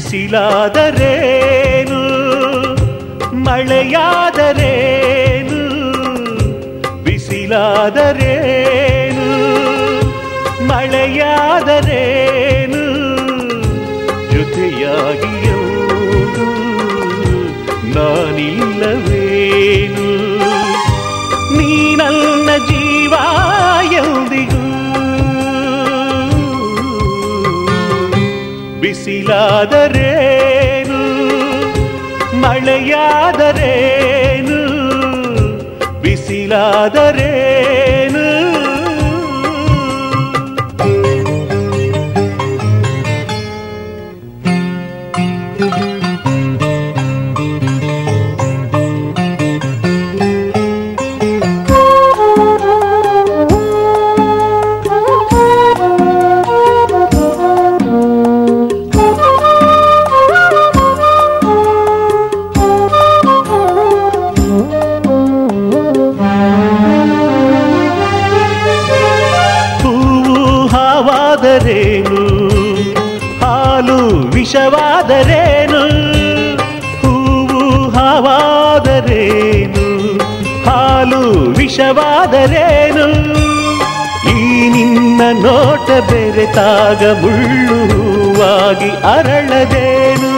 ಬಿಸಿಲಾದರೇನು ಮಳೆಯಾದರೇನು ಬಿಸಿಲಾದರೇನು ಮಳೆಯಾದರೇನು ಜೊತೆಯಾಗಿ ಯಾವುದು ನಾನಿಲ್ಲವೇನು ನೀ ನನ್ನ ಜೀವ ಎಂದಿಗೂ ಬಿಸಿಲಾದರೇನು ಮಳೆಯಾದರೇನು ಬಿಸಿಲಾದರೇನು ಹೂವು ಹಾವಾದರೇನು ಹಾಲು ವಿಷವಾದರೇನು ಹೂವು ಹಾವಾದರೇನು ಹಾಲು ವಿಷವಾದರೇನು ಈ ನಿನ್ನ ನೋಟ ಬೆರೆತಾಗ ಮುಳ್ಳು ಹೂವಾಗಿ ಅರಳದೇನು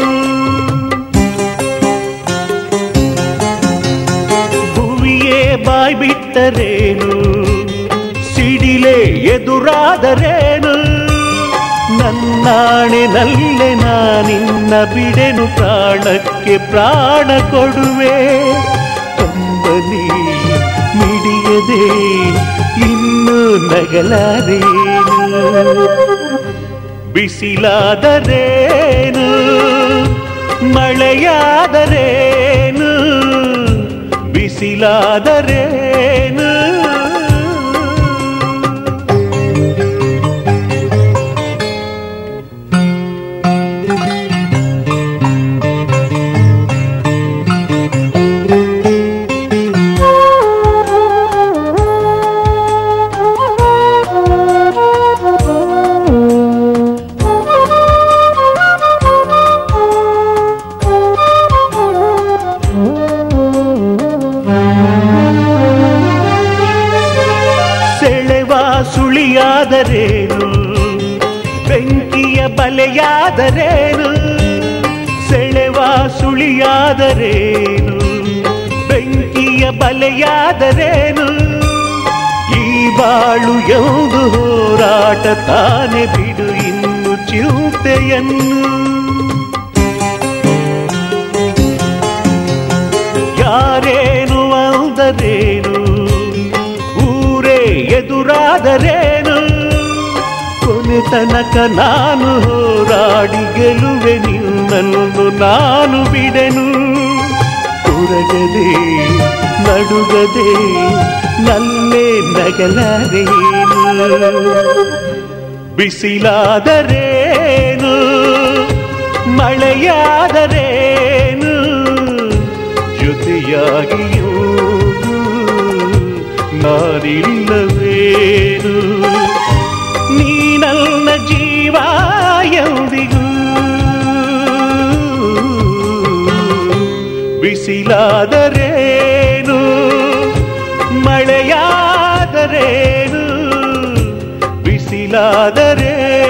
ಭುವಿಯೇ ಬಾಯ್ ಬಿಟ್ಟರೇನು ಸಿಡಿಲೆ ಎದುರಾದರೇನು ನನ್ನಾಣೆ ನಲ್ಲೆ ನಾನಿನ್ನ ಬಿಡೆನು ಪ್ರಾಣಕ್ಕೆ ಪ್ರಾಣ ಕೊಡುವೆ ಕಂಬನಿ ಮಿಡಿಯದೆ ಇನ್ನು ನಗಲಾರೇನು ಬಿಸಿಲಾದರೇನು ಮಳೆಯಾದರೇನು ಬಿಸಿಲಾದರೇನು ಸೆಳೆವ ಸುಳಿಯಾದರೇನು ಬೆಂಕಿಯ ಬಲೆಯಾದರೇನು ಸೆಳೆವ ಸುಳಿಯಾದರೇನು ಬೆಂಕಿಯ ಬಲೆಯಾದರೇನು ಈ ಬಾಳು ಎಂದು ಹೋರಾಟ ತಾನೆ ಬಿಡು ಇನ್ನು ಚಿಂತೆಯನ್ನು ಯಾರೇನು ಅಂದರೇನು ಊರೇ ಎದುರಾದರೇನು ಕೊನೆ ತನಕ ನಾನು ಹೋರಾಡಿ ಗೆಲುವೆ ನಿನ್ನನ್ನು ನಾನು ಬಿಡೆನು ಕುರಗದೆ ನಡುಗದೆ ನಲ್ಲೇ ನಗಲಾರೇನು ಬಿಸಿಲಾದರೇನು ಮಳೆಯಾದರೇನು ಜೊತೆಯಾಗಿಯೂ ನಾನಿಲ್ಲವೇನು ನೀ ನನ್ನ ಜೀವ ಎಂದಿಗೂ ಬಿಸಿಲಾದರೇನು ಮಳೆಯಾದರೇನು ಬಿಸಿಲಾದರೇನು